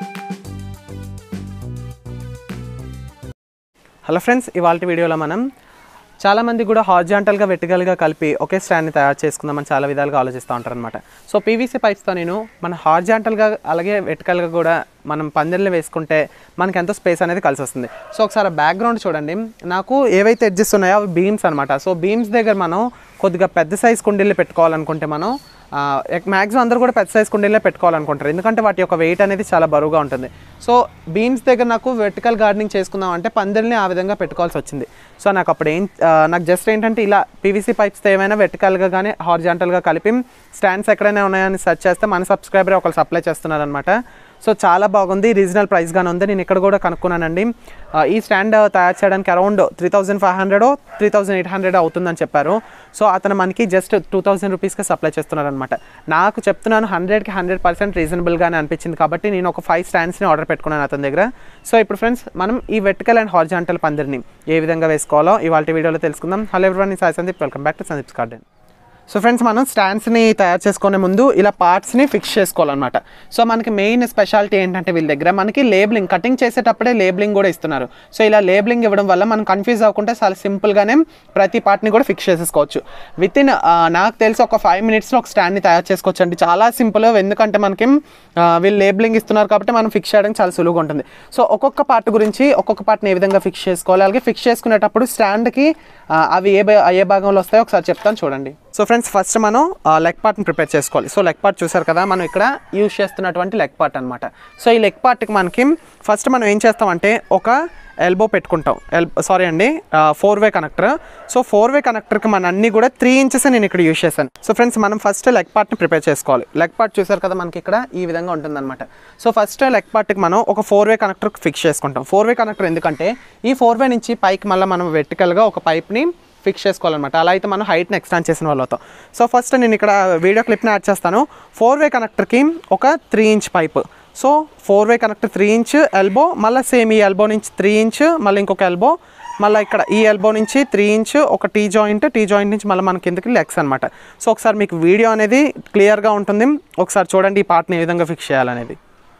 hello friends ఇవాళ వీడియోలో మనం చాలామంది కూడా హార్జాంటల్గా వెటికల్గా కలిపి ఒకే స్టాండ్ని తయారు చేసుకుందామని చాలా విధాలుగా ఆలోచిస్తూ ఉంటారు అనమాట సో పీవీసీ పైప్స్తో నేను మన హార్జాంటల్గా అలాగే వెటికల్గా కూడా మనం పందిర్లు వేసుకుంటే మనకి ఎంతో స్పేస్ అనేది కలిసి వస్తుంది సో ఒకసారి బ్యాక్గ్రౌండ్ చూడండి నాకు ఏవైతే ఎడ్జెస్ ఉన్నాయో అవి బీమ్స్ అనమాట సో బీమ్స్ దగ్గర మనం కొద్దిగా పెద్ద సైజ్ కుండీలు పెట్టుకోవాలనుకుంటే మనం మ్యాక్సిమం అందరూ కూడా పెద్ద సైజ్ కుండీలే పెట్టుకోవాలనుకుంటారు ఎందుకంటే వాటి యొక్క వెయిట్ అనేది చాలా బరువుగా ఉంటుంది సో బీమ్స్ దగ్గర నాకు వెర్టికల్ గార్డెనింగ్ చేసుకుందాం అంటే పందిరిని ఆ విధంగా పెట్టుకోవాల్సి వచ్చింది సో నాకు అప్పుడు ఏం ఆ, నాకు జస్ట్ ఏంటంటే ఇలా పీవీసీ పైప్స్తో ఏమైనా వెర్టికల్గా కానీ హార్జాంటల్గా కలిపి స్టాండ్స్ ఎక్కడైనా ఉన్నాయని సెర్చ్ చేస్తే మన సబ్స్క్రైబర్ ఒకరు సప్లై చేస్తున్నారనమాట సో చాలా బాగుంది రీజనల్ ప్రైస్గానే ఉంది నేను ఇక్కడ కూడా కనుక్కున్నానండి ఆ, ఈ స్టాండ్ తయారు చేయడానికి around three thousand five hundred three thousand eight hundred అవుతుందని చెప్పారు సో అతను మనకి జస్ట్ టూ థౌసండ్ రూపీస్కి సప్లై చేస్తున్నారనమాట నాకు చెప్తున్నాను హండ్రెడ్కి హండ్రెడ్ పర్సెంట్ రీజనబుల్గానే అనిపించింది కాబట్టి నేను ఒక ఫైవ్ స్టాండ్స్ని ఆర్డర్ పెట్టుకున్నాను అతని దగ్గర సో ఇప్పుడు ఫ్రెండ్స్ మనం ఈ వెర్టికల్ అండ్ హార్జాంటల్ పందిరిని ఏ విధంగా వేసుకోవాలో ఇవాళ వీడియోలో తెలుసుకుందాం hello everyone Sai Sandeep welcome back to Sandeep's garden so friends మనం స్టాండ్స్ని తయారు చేసుకునే ముందు ఇలా పార్ట్స్ని ఫిక్స్ చేసుకోవాలన్నమాట సో మనకి మెయిన్ స్పెషాలిటీ ఏంటంటే వీళ్ళ దగ్గర మనకి లేబులింగ్ కటింగ్ చేసేటప్పుడే లేబులింగ్ కూడా ఇస్తున్నారు సో ఇలా లేబులింగ్ ఇవ్వడం వల్ల మనం కన్ఫ్యూజ్ అవ్వకుండా చాలా సింపుల్గానే ప్రతి పార్ట్ని కూడా ఫిక్స్ చేసేసుకోవచ్చు విత్ ఇన్ నాకు తెలిసి ఒక ఫైవ్ మినిట్స్లో ఒక స్టాండ్ని తయారు చేసుకోవచ్చు అండి చాలా సింపుల్ ఎందుకంటే మనకి ఆ, వీళ్ళు లేబులింగ్ ఇస్తున్నారు కాబట్టి మనం ఫిక్స్ చేయడానికి చాలా సులువుగా ఉంటుంది సో ఒక్కొక్క పార్ట్ గురించి ఒక్కొక్క పార్ట్ని ఏ విధంగా ఫిక్స్ చేసుకోవాలి అలాగే ఫిక్స్ చేసుకునేటప్పుడు స్టాండ్కి అవి ఏ భా- ఏ భాగంలో వస్తాయో ఒకసారి చెప్తాను చూడండి సో ఫ్రెండ్స్ ఫస్ట్ మనం లెగ్ పార్ట్ని ప్రిపేర్ చేసుకోవాలి సో లెగ్ పార్ట్ చూసారు కదా మనం ఇక్కడ యూజ్ చేస్తున్నటువంటి లెగ్ పార్ట్ అనమాట సో ఈ లెగ్ పార్ట్కి మనకి ఫస్ట్ మనం ఏం చేస్తామంటే ఒక ఎల్బో పెట్టుకుంటాం ఎల్ సారీ అండి four way connector so four way కనెక్టర్కి మన అన్ని కూడా త్రీ ఇంచెస్ నేను ఇక్కడ యూజ్ చేశాను సో ఫ్రెండ్స్ మనం ఫస్ట్ లెగ్ పార్ట్ని ప్రిపేర్ చేసుకోవాలి లెగ్ పార్ట్ చూసారు కదా మనకి ఇక్కడ ఈ విధంగా ఉంటుందన్నమాట సో ఫస్ట్ లెగ్ పార్ట్కి మనం ఒక ఫోర్ వే కనెక్టర్ ఫిక్స్ చేసుకుంటాం ఫోర్ వే కనెక్టర్ ఎందుకంటే ఈ ఫోర్ వే నుంచి పైకి మళ్ళీ మనం వెర్టికల్గా ఒక పైప్ని ఫిక్స్ చేసుకోవాలన్నమాట అలా అయితే మనం హైట్ని ఎక్స్టాండ్ చేసిన వాళ్ళు అవుతాం సో ఫస్ట్ నేను ఇక్కడ వీడియో క్లిప్ని యాడ్ చేస్తాను ఫోర్ వే కనెక్టర్కి ఒక three inch pipe so four way connector three inch elbow మళ్ళీ సేమ్ ఈ ఎల్బో నుంచి త్రీ ఇంచ్ మళ్ళీ ఇంకొక ఎల్బో మళ్ళీ ఇక్కడ ఈ ఎల్బో నుంచి త్రీ ఇంచ్ ఒక టీ జాయింట్ టీ జాయింట్ నుంచి మళ్ళీ మన కిందకి లెగ్స్ అనమాట సో ఒకసారి మీకు వీడియో అనేది క్లియర్గా ఉంటుంది ఒకసారి చూడండి ఈ పార్ట్ని ఏ విధంగా ఫిక్స్ చేయాలనేది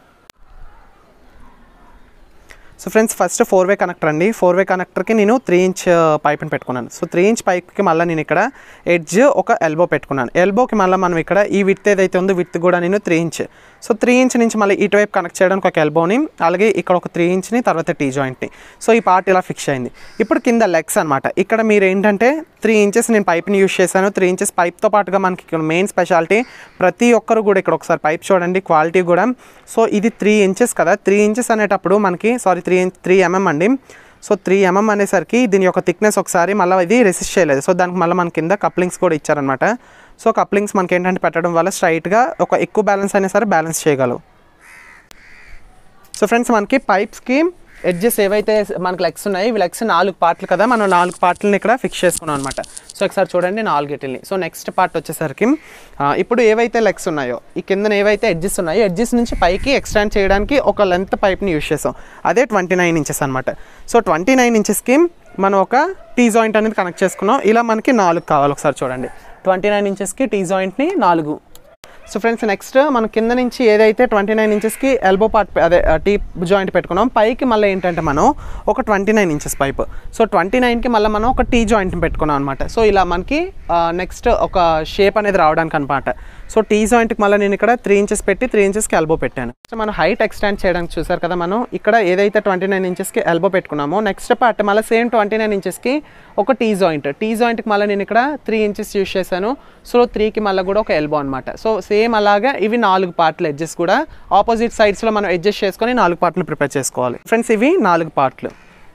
so friends first four way connector అండి ఫోర్ వే కనెక్టర్కి నేను త్రీ ఇంచ్ పైప్ని పెట్టుకున్నాను సో త్రీ ఇంచ్ పైప్కి మళ్ళీ నేను ఇక్కడ ఎడ్జ్ ఒక ఎల్బో పెట్టుకున్నాను ఎల్బోకి మళ్ళీ మనం ఇక్కడ ఈ విత్ ఏదైతే ఉందో విత్ కూడా నేను three inch so three inch నుంచి మళ్ళీ ఇటువైపు కనెక్ట్ చేయడానికి ఒక ఎల్బోని అలాగే ఇక్కడ ఒక త్రీ ఇంచ్ని తర్వాత టీ జాయింట్ని సో ఈ పార్ట్ ఇలా ఫిక్స్ అయింది ఇప్పుడు కింద లెగ్స్ అనమాట ఇక్కడ మీరు ఏంటంటే త్రీ ఇంచెస్ నేను పైప్ని యూస్ చేశాను త్రీ ఇంచెస్ పైప్తో పాటుగా మనకి ఇక్కడ మెయిన్ స్పెషాలిటీ ప్రతి ఒక్కరు కూడా ఇక్కడ ఒకసారి పైప్ చూడండి క్వాలిటీ కూడా సో ఇది త్రీ ఇంచెస్ కదా త్రీ ఇంచెస్ అనేటప్పుడు మనకి సారీ త్రీ త్రీ ఎంఎం అండి సో త్రీ ఎంఎం అనేసరికి దీని యొక్క థిక్నెస్ ఒకసారి మళ్ళీ ఇది రెసిస్ట్ చేయలేదు సో దానికి మళ్ళీ మన కింద కప్లింగ్స్ కూడా ఇచ్చారనమాట సో కప్లింగ్స్ మనకి ఏంటంటే పెట్టడం వల్ల స్ట్రైట్గా ఒక ఎక్కువ బ్యాలెన్స్ అయినా సరే బ్యాలెన్స్ చేయగలవు సో ఫ్రెండ్స్ మనకి పైప్స్కి ఎడ్జెస్ ఏవైతే మనకి లెగ్స్ ఉన్నాయి ఇవి లెగ్స్ నాలుగు పార్ట్లు కదా మనం నాలుగు పార్ట్లని ఇక్కడ ఫిక్స్ చేసుకున్నాం అనమాట సో ఒకసారి చూడండి నాలుగిటిని సో నెక్స్ట్ పార్ట్ వచ్చేసరికి ఆ, ఇప్పుడు ఏవైతే లెగ్స్ ఉన్నాయో ఈ కిందన ఏవైతే ఎడ్జెస్ ఉన్నాయో ఎడ్జెస్ నుంచి పైకి ఎక్స్టాండ్ చేయడానికి ఒక లెంత్ పైప్ని యూస్ చేసాం అదే ట్వంటీ నైన్ ఇంచెస్ అనమాట సో ట్వంటీ నైన్ ఇంచెస్కి మనం ఒక టీ జాయింట్ అనేది కనెక్ట్ చేసుకున్నాం ఇలా మనకి నాలుగు కావాలి ఒకసారి చూడండి ట్వంటీ నైన్ ఇంచెస్కి టీ జాయింట్ని నాలుగు సో ఫ్రెండ్స్ నెక్స్ట్ మన కింద నుంచి ఏదైతే ట్వంటీ నైన్ ఇంచెస్కి ఎల్బో పార్ట్ అదే టీ జాయింట్ పెట్టుకున్నాం పైకి మళ్ళీ ఏంటంటే మనం ఒక twenty nine inches pipe so twenty నైన్కి మళ్ళీ మనం ఒక టీ జాయింట్ పెట్టుకున్నాం అనమాట సో ఇలా మనకి నెక్స్ట్ ఒక షేప్ అనేది రావడానికి అనమాట సో టీ జాయింట్కి మళ్ళీ నేను ఇక్కడ త్రీ ఇంచెస్ పెట్టి త్రీ ఇంచెస్కి ఎల్బో పెట్టాను సో మనం హైట్ ఎక్స్టెండ్ చేయడానికి చూసారు కదా మనం ఇక్కడ ఏదైతే ట్వంటీ నైన్ ఇంచెస్కి ఎల్బో పెట్టుకున్నామో నెక్స్ట్ పార్ట్ మళ్ళీ సేమ్ ట్వంటీ నైన్ ఇంచెస్కి ఒక టీ జాయింట్ టీ జాయింట్కి మళ్ళీ నేను ఇక్కడ త్రీ ఇంచెస్ యూస్ చేశాను సో త్రీకి మళ్ళీ కూడా ఒక ఎల్బో అనమాట సో సేమ్ అలాగా ఇవి నాలుగు పార్ట్లు ఎడ్జెస్ కూడా ఆపోజిట్ సైడ్స్లో మనం అడ్జస్ట్ చేసుకొని నాలుగు పార్ట్లు ప్రిపేర్ చేసుకోవాలి ఫ్రెండ్స్ ఇవి నాలుగు పార్ట్లు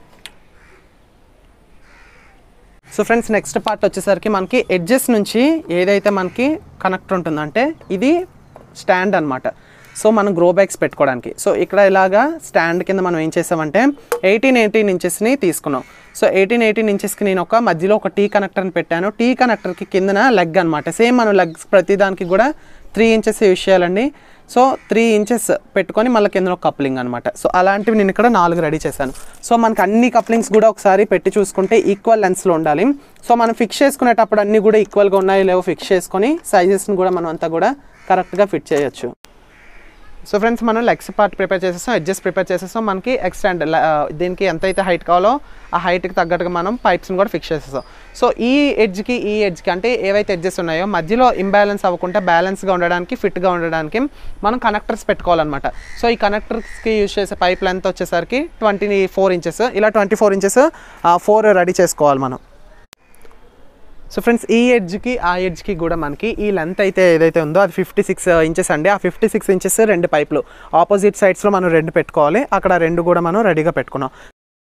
సో ఫ్రెండ్స్ నెక్స్ట్ పార్ట్ వచ్చేసరికి మనకి ఎడ్జెస్ నుంచి ఏదైతే మనకి కనెక్ట్ ఉంటుందంటే ఇది స్టాండ్ అనమాట సో మనం గ్రో బ్యాగ్స్ పెట్టుకోవడానికి సో ఇక్కడ ఇలాగా స్టాండ్ కింద మనం ఏం చేసామంటే ఎయిటీన్ ఎయిటీన్ ఇంచెస్ని తీసుకున్నాం సో ఎయిటీన్ ఎయిటీన్ ఇంచెస్కి నేను ఒక మధ్యలో ఒక టీ కనెక్టర్ని పెట్టాను టీ కనెక్టర్కి కిందన లెగ్ అనమాట సేమ్ మనం లెగ్స్ ప్రతిదానికి కూడా త్రీ ఇంచెస్ యూజ్ చేయాలండి సో త్రీ ఇంచెస్ పెట్టుకొని మళ్ళీ కింద ఒక కప్లింగ్ అనమాట సో అలాంటివి నేను ఇక్కడ నాలుగు రెడీ చేశాను సో మనకి అన్ని కప్లింగ్స్ కూడా ఒకసారి పెట్టి చూసుకుంటే ఈక్వల్ లెన్స్లో ఉండాలి సో మనం ఫిక్స్ చేసుకునేటప్పుడు అన్నీ కూడా ఈక్వల్గా ఉన్నాయో లేవో ఫిక్స్ చేసుకొని సైజెస్ని కూడా మనం అంతా కూడా కరెక్ట్గా ఫిట్ చేయొచ్చు సో ఫ్రెండ్స్ మనం లెగ్స్ పార్ట్ ప్రిపేర్ చేసేస్తాం ఎడ్జెస్ ప్రిపేర్ చేసేస్తాం మనకి ఎక్స్టెండ్ దీనికి ఎంత అయితే హైట్ కావాలో ఆ హైట్కి తగ్గట్టుగా మనం పైప్స్ని కూడా ఫిక్స్ చేసేస్తాం సో ఈ ఎడ్జ్కి ఈ ఎడ్జ్కి అంటే ఏవైతే ఎడ్జెస్ ఉన్నాయో మధ్యలో ఇంబ్యాలెన్స్ అవ్వకుండా బ్యాలెన్స్గా ఉండడానికి ఫిట్గా ఉండడానికి మనం కనెక్టర్స్ పెట్టుకోవాలన్నమాట సో ఈ కనెక్టర్స్కి యూజ్ చేసే పైప్ లెంత్ వచ్చేసరికి ట్వంటీ ఫోర్ ఇంచెస్ ఇలా twenty four inches four ready చేసుకోవాలి మనం సో ఫ్రెండ్స్ ఈ ఎడ్జ్కి ఆ ఎడ్జ్కి కూడా మనకి ఈ లెంత్ అయితే ఏదైతే ఉందో అది ఫిఫ్టీ సిక్స్ ఇంచెస్ అండి ఆ ఫిఫ్టీ సిక్స్ ఇంచెస్ రెండు పైపులు ఆపోజిట్ సైడ్స్లో మనం రెండు పెట్టుకోవాలి అక్కడ రెండు కూడా మనం రెడీగా పెట్టుకున్నాం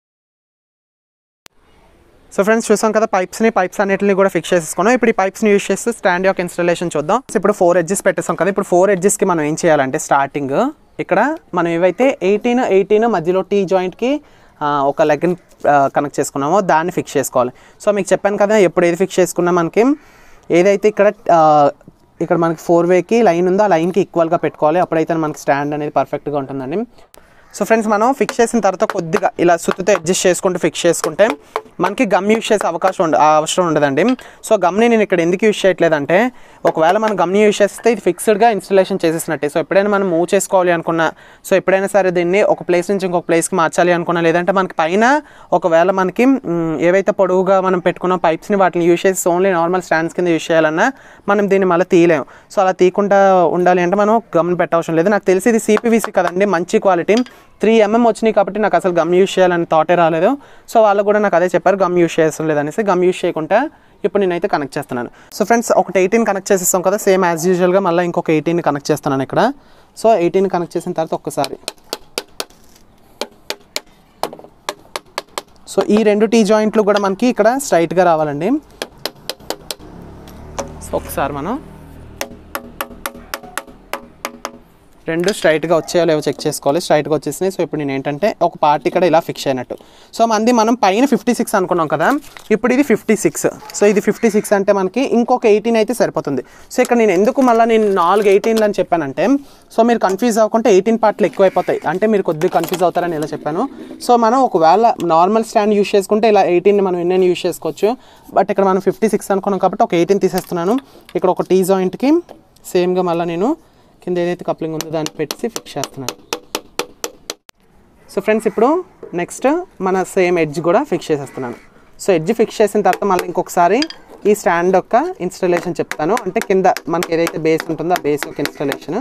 సో ఫ్రెండ్స్ చూసాం కదా పైప్స్ని పైప్స్ అన్నిటిని కూడా ఫిక్స్ చేసేసుకున్నాం ఇప్పుడు ఈ పైప్స్ని యూస్ చేస్తూ స్టాండ్ యొక్క ఇన్స్టాలేషన్ చూద్దాం ఇప్పుడు ఫోర్ ఎడ్జెస్ పెట్టేస్తాం కదా ఇప్పుడు ఫోర్ ఎడ్జెస్కి మనం ఏం చేయాలంటే స్టార్టింగ్ ఇక్కడ మనం ఏవైతే ఎయిటీన్ ఎయిటీన్ మధ్యలో టీ జాయింట్కి ఒక లెగ్ని కనెక్ట్ చేసుకున్నామో దాన్ని ఫిక్స్ చేసుకోవాలి సో మీకు చెప్పాను కదా ఎప్పుడు ఏది ఫిక్స్ చేసుకున్నా మనకి ఏదైతే ఇక్కడ ఆ, ఇక్కడ మనకి ఫోర్ వేకి లైన్ ఉందో ఆ లైన్కి ఈక్వల్గా పెట్టుకోవాలి అప్పుడైతే మనకి స్టాండ్ అనేది పర్ఫెక్ట్గా ఉంటుందండి సో ఫ్రెండ్స్ మనం ఫిక్స్ చేసిన తర్వాత కొద్దిగా ఇలా సుత్తుతో అడ్జస్ట్ చేసుకుంటూ ఫిక్స్ చేసుకుంటే మనకి గమ్ యూజ్ చేసే అవకాశం ఉండ ఆ అవసరం ఉండదండి సో గమ్ని నేను ఇక్కడ ఎందుకు యూజ్ చేయట్లేదంటే ఒకవేళ మనం గమ్ని యూజ్ చేస్తే ఇది ఫిక్స్డ్గా ఇన్స్టలేషన్ చేసేసినట్టే సో ఎప్పుడైనా మనం మూవ్ చేసుకోవాలి అనుకున్నా సో ఎప్పుడైనా సరే దీన్ని ఒక ప్లేస్ నుంచి ఇంకొక ప్లేస్కి మార్చాలి అనుకున్నా లేదంటే మనకి పైన ఒకవేళ మనకి మ్, ఏవైతే పొడవుగా మనం పెట్టుకున్న పైప్స్ని వాటిని యూజ్ చేసి ఓన్లీ నార్మల్ స్టాండ్స్ కింద యూజ్ చేయాలన్నా మనం దీన్ని మళ్ళీ తీయలేము సో అలా తీయకుండా ఉండాలి అంటే మనం గమ్ పెట్టవసరం లేదు నాకు తెలిసి ఇది సిపివిసి కదండి మంచి క్వాలిటీ త్రీ ఎంఎం వచ్చినాయి కాబట్టి నాకు అసలు గమ్ యూజ్ చేయాలని థాటే రాలేదు సో వాళ్ళు కూడా నాకు అదే చెప్పారు గమ్ యూజ్ చేయాల్సిన లేదనేసి గమ్ యూజ్ చేయకుండా ఇప్పుడు నేనైతే కనెక్ట్ చేస్తున్నాను సో ఫ్రెండ్స్ ఒకటి ఎయిటీన్ కనెక్ట్ చేసేస్తాం కదా సేమ్ యాజ్ యూజువల్గా మళ్ళీ ఇంకొక ఎయిటీన్ కనెక్ట్ చేస్తున్నాను ఇక్కడ సో ఎయిటీన్ కనెక్ట్ చేసిన తర్వాత ఒక్కసారి సో ఈ రెండు టీ జాయింట్లు కూడా మనకి ఇక్కడ స్ట్రైట్గా రావాలండి సో ఒకసారి మనం రెండు స్ట్రైట్గా వచ్చాయో లేవో చెక్ చేసుకోవాలి స్ట్రైట్గా వచ్చేసినాయి సో ఇప్పుడు నేను ఏంటంటే ఒక పార్ట్ ఇక్కడ ఇలా ఫిక్స్ అయినట్టు సో మంది మనం పైన ఫిఫ్టీ సిక్స్ అనుకున్నాం కదా ఇప్పుడు ఇది ఫిఫ్టీ సిక్స్ సో ఇది ఫిఫ్టీ సిక్స్ అంటే మనకి ఇంకొక ఎయిటీన్ అయితే సరిపోతుంది సో ఇక్కడ నేను ఎందుకు మళ్ళీ నేను నాలుగు ఎయిటీన్లు అని చెప్పానంటే సో మీరు కన్ఫ్యూజ్ అవ్వకుండా ఎయిటీన్ పార్ట్లు ఎక్కువైపోతాయి అంటే మీరు కొద్దిగా కన్ఫ్యూజ్ అవుతారని ఇలా చెప్పాను సో మనం ఒకవేళ నార్మల్ స్టాండ్ యూస్ చేసుకుంటే ఇలా ఎయిటీన్ మనం ఎన్నైనా యూస్ చేసుకోవచ్చు బట్ ఇక్కడ మనం ఫిఫ్టీ సిక్స్ అనుకున్నాం కాబట్టి ఒక ఎయిటీన్ తీసేస్తున్నాను ఇక్కడ ఒక టీ జాయింట్కి సేమ్గా మళ్ళీ నేను కింద ఏదైతే కప్లింగ్ ఉందో దాన్ని పెట్టి ఫిక్స్ చేస్తున్నాను సో ఫ్రెండ్స్ ఇప్పుడు నెక్స్ట్ మన సేమ్ ఎడ్జ్ కూడా ఫిక్స్ చేసేస్తున్నాను సో ఎడ్జ్ ఫిక్స్ చేసిన తర్వాత మళ్ళీ ఇంకొకసారి ఈ స్టాండ్ యొక్క ఇన్స్టలేషన్ చెప్తాను అంటే కింద మనకి ఏదైతే బేస్ ఉంటుందో ఆ బేస్ యొక్క ఇన్స్టలేషన్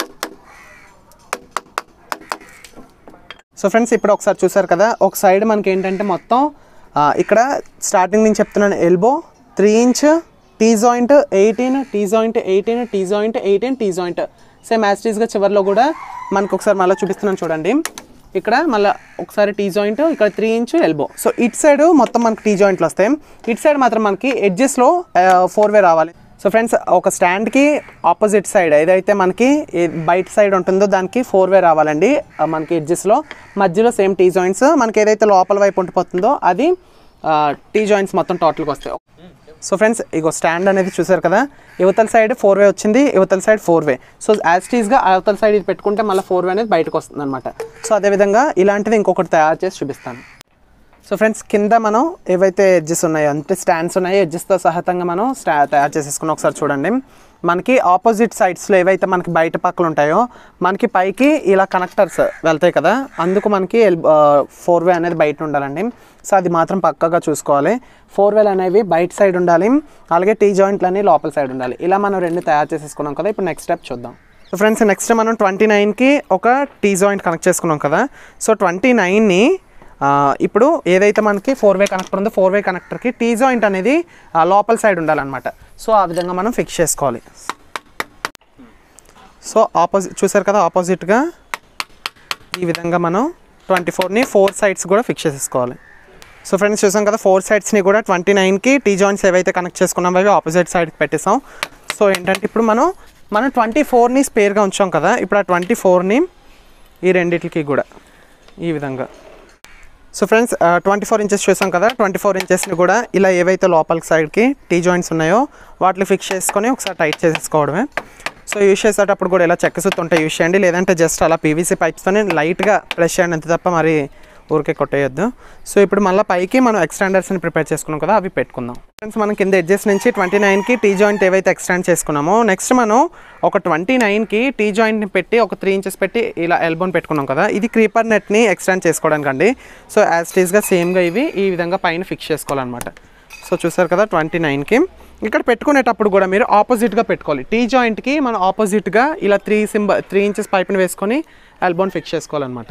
సో ఫ్రెండ్స్ ఇప్పుడు ఒకసారి చూసారు కదా ఒక సైడ్ మనకి ఏంటంటే మొత్తం ఆ, ఇక్కడ స్టార్టింగ్ నుంచి చెప్తున్నాను elbow three inch T joint eighteen T joint eighteen T joint eighteen T joint same యాస్టీస్గా చివరిలో కూడా మనకు ఒకసారి మళ్ళీ చూపిస్తున్నాను చూడండి ఇక్కడ మళ్ళీ ఒకసారి టీ జాయింట్ ఇక్కడ three inch elbow so it side మొత్తం మనకి టీ జాయింట్లు వస్తాయి ఇట్ సైడ్ మాత్రం మనకి ఎడ్జెస్లో ఫోర్ వే రావాలి సో ఫ్రెండ్స్ ఒక స్టాండ్కి ఆపోజిట్ సైడ్ ఏదైతే మనకి ఏ- బయట సైడ్ ఉంటుందో దానికి ఫోర్ వే రావాలండి ఆ, మనకి ఎడ్జెస్లో మధ్యలో సేమ్ టీ జాయింట్స్ మనకి ఏదైతే లోపల వైపు ఉండిపోతుందో అది టీ జాయింట్స్ మొత్తం టోటల్గా వస్తాయి సో ఫ్రెండ్స్ ఇగో స్టాండ్ అనేది చూసారు కదా యువతల సైడ్ ఫోర్ వే వచ్చింది యువతల side four way so as టీస్గా అవతల సైడ్ ఇది పెట్టుకుంటే మళ్ళీ ఫోర్ వే అనేది బయటకు వస్తుంది అనమాట సో అదేవిధంగా ఇలాంటిది ఇంకొకటి తయారు చేసి చూపిస్తాను సో ఫ్రెండ్స్ కింద మనం ఏవైతే ఎడ్జెస్ ఉన్నాయో అంటే స్టాండ్స్ ఉన్నాయో ఎడ్జెస్తో సహితంగా మనం స్టా తయారు చేసేసుకుని ఒకసారి చూడండి మనకి ఆపోజిట్ సైడ్స్లో ఏవైతే మనకి బయట పక్కలు ఉంటాయో మనకి పైకి ఇలా కనెక్టర్స్ వెళ్తాయి కదా అందుకు మనకి ఫోర్ వే అనేది బయట ఉండాలండి సో అది మాత్రం పక్కగా చూసుకోవాలి ఫోర్ వేలు అనేవి బయట సైడ్ ఉండాలి అలాగే టీ జాయింట్లు అనేవి లోపల సైడ్ ఉండాలి ఇలా మనం రెండు తయారు చేసేసుకున్నాం కదా ఇప్పుడు నెక్స్ట్ స్టెప్ చూద్దాం సో ఫ్రెండ్స్ నెక్స్ట్ మనం ట్వంటీ నైన్కి ఒక టీ జాయింట్ కనెక్ట్ చేసుకున్నాం కదా సో ట్వంటీ నైన్ని ఆ, ఇప్పుడు ఏదైతే మనకి ఫోర్ వే కనెక్టర్ ఉందో ఫోర్ వే కనెక్టర్కి టీ జాయింట్ అనేది ఆ, లోపల సైడ్ ఉండాలన్నమాట సో ఆ విధంగా మనం ఫిక్స్ చేసుకోవాలి సో ఆపోజిట్ చూసారు కదా ఆపోజిట్గా ఈ విధంగా మనం ట్వంటీ ఫోర్ని ఫోర్ సైడ్స్ కూడా ఫిక్స్ చేసేసుకోవాలి సో ఫ్రెండ్స్ చూసాం కదా ఫోర్ సైడ్స్ని కూడా ట్వంటీ నైన్కి టీ జాయింట్స్ ఏవైతే కనెక్ట్ చేసుకున్నామో అవి ఆపోజిట్ సైడ్కి పెట్టేసాం సో ఏంటంటే ఇప్పుడు మనం మనం ట్వంటీ ఫోర్ని స్పేర్గా ఉంచాం కదా ఇప్పుడు ఆ ట్వంటీ ఫోర్ని ఈ రెండిటికి కూడా ఈ విధంగా so friends twenty four inches చూసాం కదా ట్వంటీ ఫోర్ ఇంచెస్ని కూడా ఇలా ఏవైతే లోపల సైడ్కి టీ జాయింట్స్ ఉన్నాయో వాటిని ఫిక్స్ చేసుకొని ఒకసారి టైట్ చేసేసుకోవడమే సో యూస్ చేసేటప్పుడు కూడా ఇలా చెక్క సుత్తి ఉంటే యూస్ చేయండి లేదంటే జస్ట్ అలా పీవీసీ పైప్స్తోనే లైట్గా ప్రెస్ చేయండి అంతే తప్ప మరి ఊరికే కొట్టేయొద్దు సో ఇప్పుడు మళ్ళీ పైకి మనం ఎక్స్టాండర్స్ని ప్రిపేర్ చేసుకున్నాం కదా అవి పెట్టుకుందాం ఫ్రెండ్స్ మనం కింద ఎడ్జెస్ నుంచి ట్వంటీ నైన్కి టీ జాయింట్ ఏవైతే ఎక్స్టాండ్ చేసుకున్నామో నెక్స్ట్ మనం ఒక ట్వంటీ నైన్కి టీ జాయింట్ని పెట్టి ఒక త్రీ ఇంచెస్ పెట్టి ఇలా ఎల్బోన్ పెట్టుకున్నాం కదా ఇది క్రీపర్ నెట్ని ఎక్స్టాండ్ చేసుకోవడానికి అండి సో యాజ్ టీస్గా సేమ్గా ఇవి ఈ విధంగా పైన ఫిక్స్ చేసుకోవాలన్నమాట సో చూసారు కదా ట్వంటీ నైన్కి ఇక్కడ పెట్టుకునేటప్పుడు కూడా మీరు ఆపోజిట్గా పెట్టుకోవాలి టీ జాయింట్కి మనం ఆపోజిట్గా ఇలా త్రీ సింబ త్రీ ఇంచెస్ పైప్ని వేసుకొని ఎల్బోన్ ఫిక్స్ చేసుకోవాలన్నమాట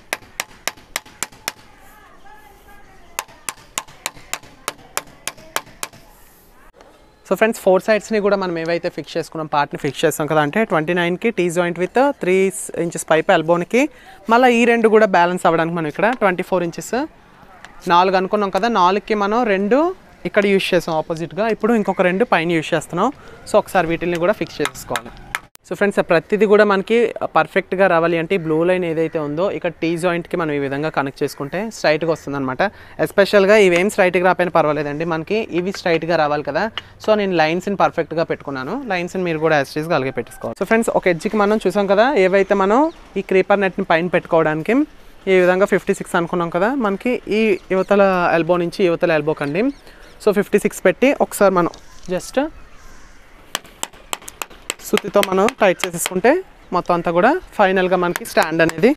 సో ఫ్రెండ్స్ ఫోర్ సైడ్స్ని కూడా మనం ఏవైతే ఫిక్స్ చేసుకున్నాం పార్ట్ని ఫిక్స్ చేస్తాం కదా అంటే ట్వంటీ నైన్కి T joint with three inches pipe ఎల్బోన్కి మళ్ళీ ఈ రెండు కూడా బ్యాలెన్స్ అవ్వడానికి మనం ఇక్కడ ట్వంటీ ఫోర్ ఇంచెస్ నాలుగు అనుకున్నాం కదా నాలుగుకి మనం రెండు ఇక్కడ యూస్ చేసాం ఆపోజిట్గా ఇప్పుడు ఇంకొక రెండు పైన యూస్ చేస్తున్నాం సో ఒకసారి వీటిని కూడా ఫిక్స్ చేసుకోవాలి సో ఫ్రెండ్స్ ప్రతిదీ కూడా మనకి పర్ఫెక్ట్గా రావాలి అంటే ఈ బ్లూ లైన్ ఏదైతే ఉందో ఇక్కడ టీ జాయింట్కి మనం ఈ విధంగా కనెక్ట్ చేసుకుంటే స్ట్రైట్గా వస్తుంది అనమాట ఎస్పెషల్గా ఇవేం స్ట్రైట్గా రాపోయినా పర్వాలేదండి మనకి ఇవి స్ట్రైట్గా రావాలి కదా సో నేను లైన్స్ని పర్ఫెక్ట్గా పెట్టుకున్నాను లైన్స్ని మీరు కూడా యాస్టీస్గా అలాగే పెట్టుకోవాలి సో ఫ్రెండ్స్ ఒక ఎడ్జ్కి మనం చూసాం కదా ఏవైతే మనం ఈ క్రీపర్ నెట్ని పైన పెట్టుకోవడానికి ఈ విధంగా ఫిఫ్టీ సిక్స్ అనుకున్నాం కదా మనకి ఈ యువతల ఎల్బో నుంచి యువతల ఎల్బో కండి సో ఫిఫ్టీ సిక్స్ పెట్టి ఒకసారి మనం జస్ట్ సుత్తితో మనం టైట్ చేసేసుకుంటే మొత్తం అంతా కూడా ఫైనల్గా మనకి స్టాండ్ అనేది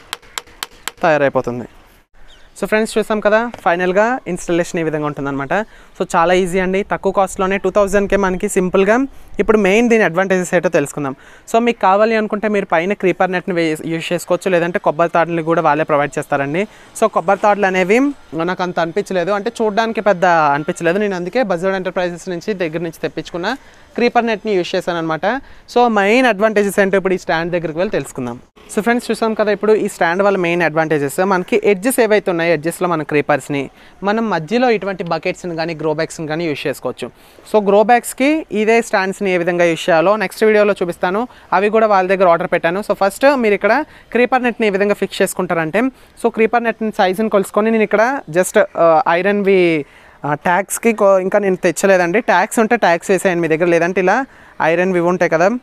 తయారైపోతుంది సో ఫ్రెండ్స్ చూసాం కదా ఫైనల్గా ఇన్స్టలేషన్ ఈ విధంగా ఉంటుందన్నమాట సో చాలా ఈజీ అండి తక్కువ కాస్ట్లోనే టూ థౌజండ్కే మనకి సింపుల్గా ఇప్పుడు మెయిన్ దీని అడ్వాంటేజెస్ ఏంటో తెలుసుకుందాం సో మీకు కావాలి అనుకుంటే మీరు పైన క్రీపర్ నెట్ని వే యూజ్ చేసుకోవచ్చు లేదంటే కొబ్బరి తాడులు కూడా వాళ్ళే ప్రొవైడ్ చేస్తారండి సో కొబ్బరి తాడులు అనేవి నాకు అంత అనిపించలేదు అంటే చూడడానికి పెద్ద అనిపించలేదు నేను అందుకే బజార్ ఎంటర్ప్రైజెస్ నుంచి దగ్గర నుంచి తెప్పించుకున్న క్రీపర్ నెట్ని యూజ్ చేశాను అనమాట సో మెయిన్ అడ్వాంటేజెస్ ఏంటో ఇప్పుడు ఈ స్టాండ్ దగ్గరికి వెళ్ళి తెలుసుకుందాం సో ఫ్రెండ్స్ చూసాం కదా ఇప్పుడు ఈ స్టాండ్ వల్ల మెయిన్ అడ్వాంటేజెస్ మనకి ఎడ్జెస్ ఏవైతే ఉన్నాయో ఎడ్జెస్లో మన క్రీపర్స్ని మనం మధ్యలో ఇటువంటి బకెట్స్ని కానీ గ్రో బ్యాగ్స్ని కానీ యూజ్ చేసుకోవచ్చు సో గ్రో బ్యాగ్స్కి ఇదే స్టాండ్స్ని ఏ విధంగా యూజ్ చేయాలో నెక్స్ట్ వీడియోలో చూపిస్తాను అవి కూడా వాళ్ళ దగ్గర ఆర్డర్ పెట్టాను సో ఫస్ట్ మీరు ఇక్కడ క్రీపర్ నెట్ని ఏ విధంగా ఫిక్స్ చేసుకుంటారంటే సో క్రీపర్ నెట్ సైజుని కొలుసుకొని నేను ఇక్కడ జస్ట్ ఐరన్వి ట్యాక్స్కి ఇంకా నేను తెచ్చలేదండి ట్యాక్స్ ఉంటే ట్యాక్స్ వేసేయండి మీ దగ్గర లేదంటే ఇలా ఐరన్ ఇవి ఉంటాయి కదా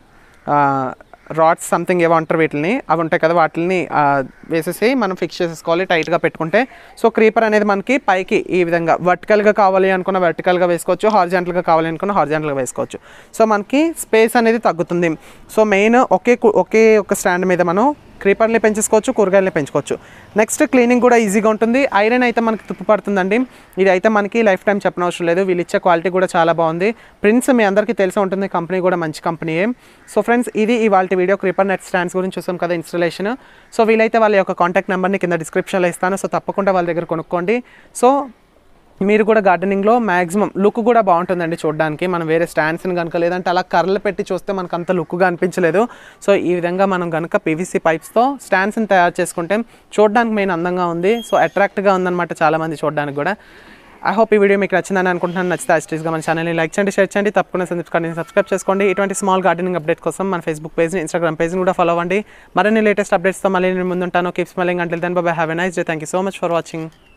రాడ్స్ సంథింగ్ ఏవో అంటారు వీటిని అవి ఉంటాయి కదా వాటిని ఆ, వేసేసి మనం ఫిక్స్ చేసేసుకోవాలి టైట్గా పెట్టుకుంటే సో క్రీపర్ అనేది మనకి పైకి ఈ విధంగా వర్టికల్గా కావాలి అనుకున్న వర్టికల్గా వేసుకోవచ్చు హార్జెంటల్గా కావాలి అనుకున్న హార్జెంటల్గా వేసుకోవచ్చు సో మనకి స్పేస్ అనేది తగ్గుతుంది సో మెయిన్ ఒకే కు- ఒకే ఒక స్టాండ్ మీద మనం క్రీపర్ని పెంచేసుకోవచ్చు కూరగాయలని పెంచుకోవచ్చు నెక్స్ట్ క్లీనింగ్ కూడా ఈజీగా ఉంటుంది ఐరన్ అయితే మనకి తుప్పు పడుతుందండి ఇది అయితే మనకి లైఫ్ టైం చెప్పనవసరం లేదు వీళ్ళు ఇచ్చే క్వాలిటీ కూడా చాలా బాగుంది ప్రిన్స్ మీ అందరికీ తెలిసి ఉంటుంది కంపెనీ కూడా మంచి కంపెనీయే సో ఫ్రెండ్స్ ఇది ఇవాళ వీడియో క్రీపర్ నెట్ స్టాండ్స్ గురించి చూసాం కదా ఇన్స్టలేషన్ సో వీలైతే వాళ్ళ యొక్క కాంటాక్ట్ నెంబర్ని కింద డిస్క్రిప్షన్లో ఇస్తాను సో తప్పకుండా వాళ్ళ దగ్గర కొనుక్కోండి సో మీరు కూడా గార్డెనింగ్లో మ్యాక్సిమం లుక్ కూడా బాగుంటుందండి చూడడానికి మనం వేరే స్టాండ్స్ని కనుక లేదంటే అలా కర్రలు పెట్టి చూస్తే మనకు అంత లుక్గా అనిపించలేదు సో ఈ విధంగా మనం కనుక పీవీసీ పైప్స్తో స్టాండ్స్ని తయారు చేసుకుంటే చూడడానికి మెయిన్ అందంగా ఉంది సో అట్రాక్ట్గా ఉందన్నమాట చాలామంది చూడడానికి కూడా ఐ హోప్ ఈ వీడియో మీకు నచ్చిందని అనుకుంటున్నాను నచ్చితే యాస్టీస్గా మన ఛానల్ని లైక్ చేయండి షేర్ చేయండి తప్పకుండా సబ్స్క్రైబ్ సబ్స్క్రైబ్ చేసుకోండి ఇటువంటి స్మాల్ గార్డెనింగ్ అప్డేట్ కోసం మన ఫేస్బుక్ పేజ్ని ఇన్స్టాగ్రామ్ పేజ్ని కూడా ఫాలో అవ్వండి మరిన్ని లేటెస్ట్ అప్డేట్స్తో మళ్ళీ నేను ముందుంటాను కీప్ స్మెలింగ్ అంటే then bye have a nice day thank you so much for watching